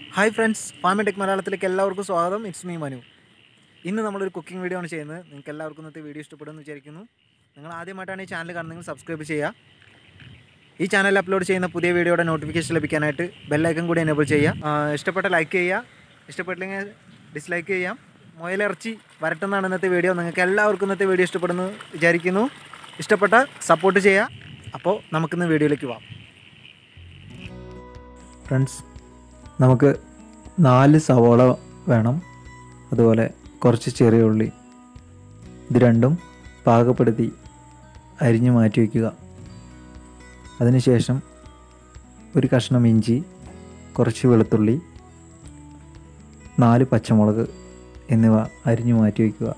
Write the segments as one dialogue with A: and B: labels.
A: hi friends ഫാമി tech മലയാളത്തിലേക്ക് എല്ലാവർക്കും സ്വാഗതം ഇറ്റ്സ് മീ മനു ഇന്ന് നമ്മളൊരു കുക്കിംഗ് വീഡിയോ ആണ് ചെയ്യുന്നത് നിങ്ങൾക്ക് എല്ലാവർക്കും ഇന്നത്തെ വീഡിയോ ഇഷ്ടപ്പെടുമെന്ന് വിചാരിക്കുന്നു നിങ്ങൾ ആദ്യമായിട്ടാണ് ഈ ചാനൽ കാണുന്നതെങ്കിൽ സബ്സ്ക്രൈബ് ചെയ്യുക ഈ ചാനൽ അപ്ലോഡ് ചെയ്യുന്ന പുതിയ വീഡിയോയുടെ നോട്ടിഫിക്കേഷൻ ലഭിക്കാനായിട്ട് ബെല്ലൈക്കൺ കൂടി എനേബിൾ ചെയ്യുക ആ, ഇഷ്ടപ്പെട്ട ലൈക്ക് ചെയ്യുക ഇഷ്ടപ്പെട്ടില്ലെങ്കിൽ ഡിസ്ലൈക്ക് ചെയ്യാം മുയലിറച്ചി വരട്ടെന്നാണ് ഇന്നത്തെ വീഡിയോ നിങ്ങൾക്ക് എല്ലാവർക്കും ഇന്നത്തെ വീഡിയോ ഇഷ്ടപ്പെടുന്നു വിചാരിക്കുന്നു ഇഷ്ടപ്പെട്ട സപ്പോർട്ട് ചെയ്യുക അപ്പോൾ നമുക്കിന്ന് വീഡിയോയിലേക്ക് പോവാം
B: ഫ്രണ്ട്സ് നമുക്ക് നാല് സവോള വേണം അതുപോലെ കുറച്ച് ചെറിയ ഉള്ളി ഇത് രണ്ടും പാകപ്പെടുത്തി അരിഞ്ഞു മാറ്റി വയ്ക്കുക അതിനുശേഷം ഒരു കഷ്ണം ഇഞ്ചി കുറച്ച് വെളുത്തുള്ളി നാല് പച്ചമുളക് എന്നിവ അരിഞ്ഞു മാറ്റി വയ്ക്കുക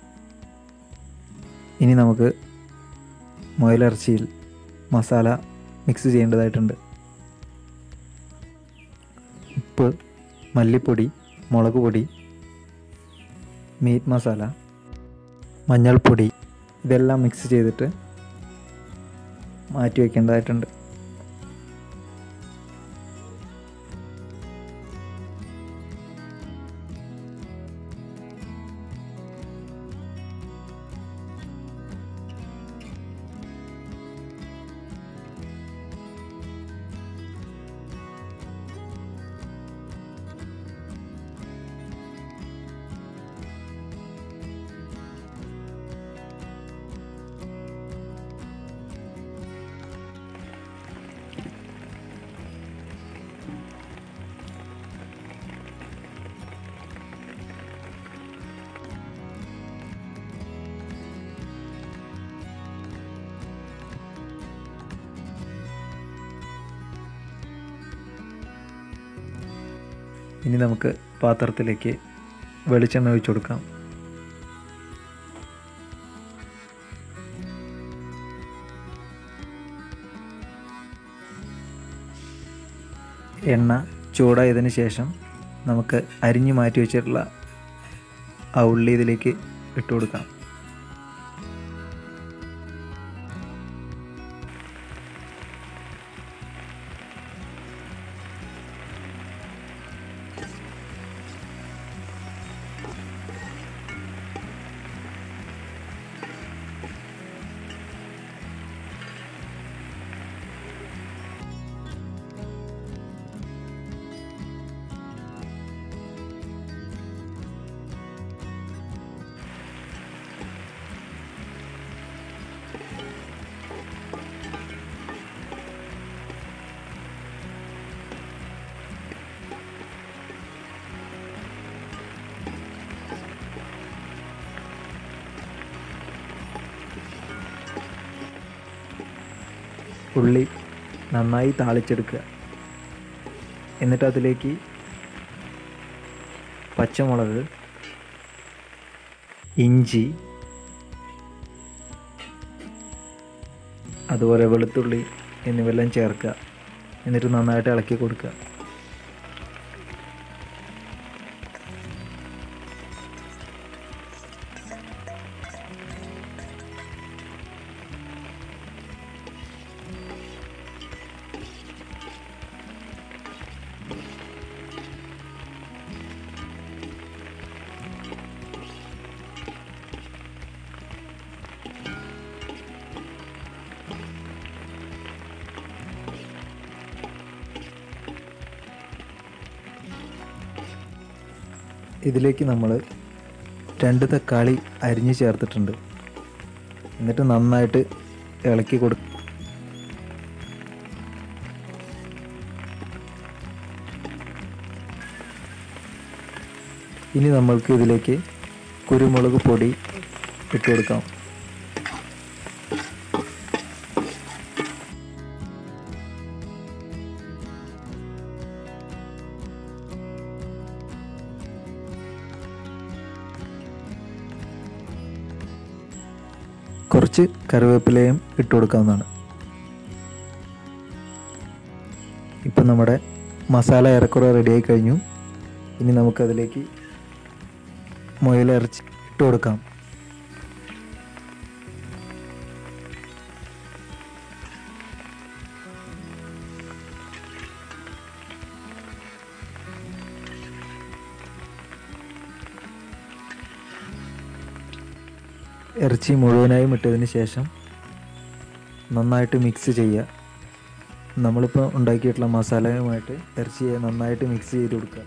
B: ഇനി നമുക്ക് മുയലിറച്ചിയിൽ മസാല മിക്സ് ചെയ്യേണ്ടതായിട്ടുണ്ട് ഉപ്പ് മല്ലിപ്പൊടി മുളക് പൊടി മീറ്റ് മസാല മഞ്ഞൾപ്പൊടി ഇതെല്ലാം മിക്സ് ചെയ്തിട്ട് മാറ്റി വയ്ക്കേണ്ടതായിട്ടുണ്ട് ഇനി നമുക്ക് പാത്രത്തിലേക്ക് വെളിച്ചെണ്ണ ഒഴിച്ചു കൊടുക്കാം എണ്ണ ചൂടായതിന് ശേഷം നമുക്ക് അരിഞ്ഞു മാറ്റി വെച്ചിട്ടുള്ള ആ ഉള്ളി ഇതിലേക്ക് ഇട്ട് കൊടുക്കാം ഉള്ളി നന്നായി താളിച്ചെടുക്കുക എന്നിട്ട് അതിലേക്ക് പച്ചമുളക് ഇഞ്ചി അതുപോലെ വെളുത്തുള്ളി എന്നിവയെല്ലാം ചേർക്കുക എന്നിട്ട് നന്നായിട്ട് ഇളക്കി കൊടുക്കുക ഇതിലേക്ക് നമ്മൾ രണ്ട് തക്കാളി അരിഞ്ഞ് ചേർത്തിട്ടുണ്ട് എന്നിട്ട് നന്നായിട്ട് ഇളക്കി കൊടു ഇനി നമ്മൾക്ക് ഇതിലേക്ക് കുരുമുളക് പൊടി ഇട്ട് കൊടുക്കാം കുറച്ച് കറിവേപ്പിലയും ഇട്ട് കൊടുക്കാവുന്നതാണ് ഇപ്പം നമ്മുടെ മസാല ഏറെക്കുറെ റെഡിയായി കഴിഞ്ഞു ഇനി നമുക്കതിലേക്ക് മുയലിറച്ചി ഇട്ട് കൊടുക്കാം ഇറച്ചി മുഴുവനായും ഇട്ടതിന് ശേഷം നന്നായിട്ട് മിക്സ് ചെയ്യുക നമ്മളിപ്പോൾ ഉണ്ടാക്കിയിട്ടുള്ള മസാലയുമായിട്ട് ഇറച്ചിയെ നന്നായിട്ട് മിക്സ് ചെയ്ത് കൊടുക്കുക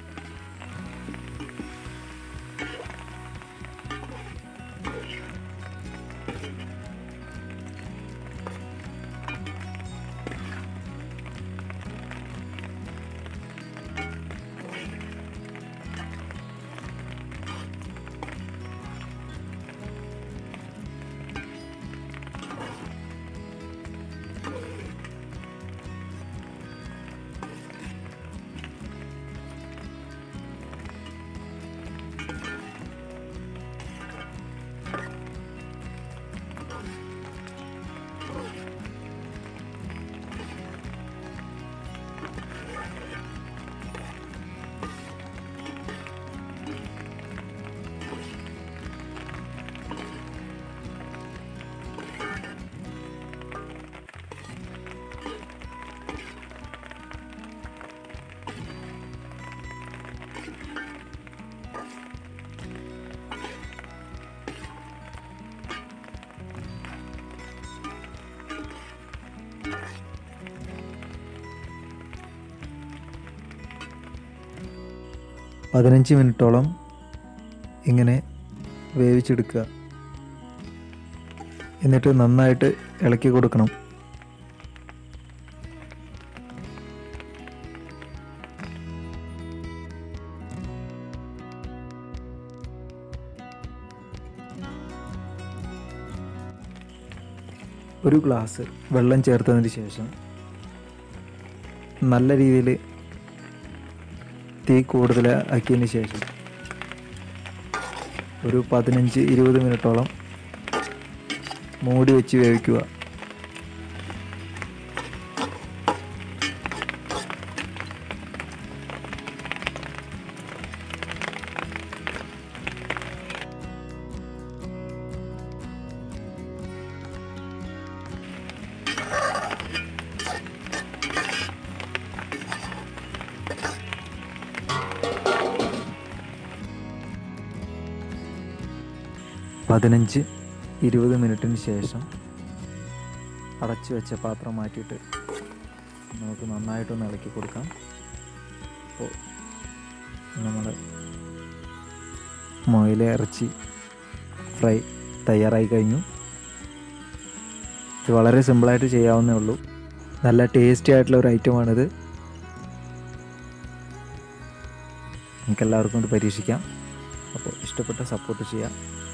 B: പതിനഞ്ച് മിനിറ്റോളം ഇങ്ങനെ വേവിച്ചെടുക്കുക എന്നിട്ട് നന്നായിട്ട് ഇളക്കി കൊടുക്കണം ഒരു ഗ്ലാസ് വെള്ളം ചേർത്തതിന് ശേഷം നല്ല രീതിയിൽ തീ കൂടുതൽ ആക്കിയതിന് ശേഷം ഒരു പതിനഞ്ച് ഇരുപത് മിനിറ്റോളം മൂടി വെച്ച് വേവിക്കുക പതിനഞ്ച് ഇരുപത് മിനിറ്റിന് ശേഷം അടച്ചു വെച്ച പാത്രം മാറ്റിയിട്ട് നമുക്ക് നന്നായിട്ടൊന്ന് ഇളക്കി കൊടുക്കാം അപ്പോൾ നമ്മൾ മൊയില ഇറച്ചി ഫ്രൈ തയ്യാറായി കഴിഞ്ഞു ഇത് വളരെ സിമ്പിളായിട്ട് ചെയ്യാവുന്നേ ഉള്ളൂ നല്ല ടേസ്റ്റി ആയിട്ടുള്ള ഒരു ഐറ്റമാണിത് നിങ്ങൾക്ക് എല്ലാവർക്കും ഇത് പരീക്ഷിക്കാം അപ്പോൾ ഇഷ്ടപ്പെട്ട സപ്പോർട്ട് ചെയ്യാം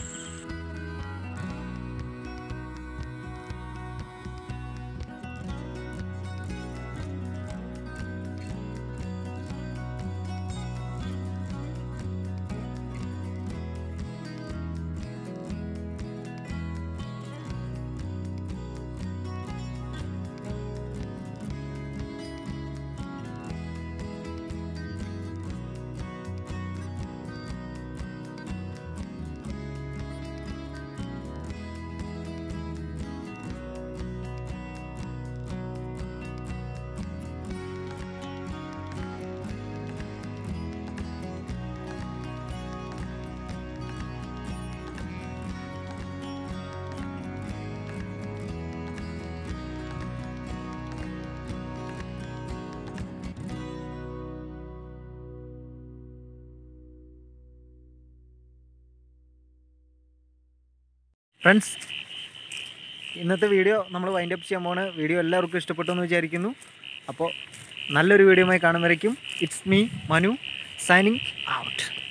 A: ഫ്രണ്ട്സ് ഇന്നത്തെ വീഡിയോ നമ്മൾ വൈൻഡ് അപ്പ് ചെയ്യാൻ പോണ് വീഡിയോ എല്ലാവർക്കും ഇഷ്ടപ്പെട്ടു എന്ന് വിചാരിക്കുന്നു അപ്പോൾ നല്ലൊരു വീഡിയോയുമായി കാണും വരയ്ക്കും it's me Manu signing out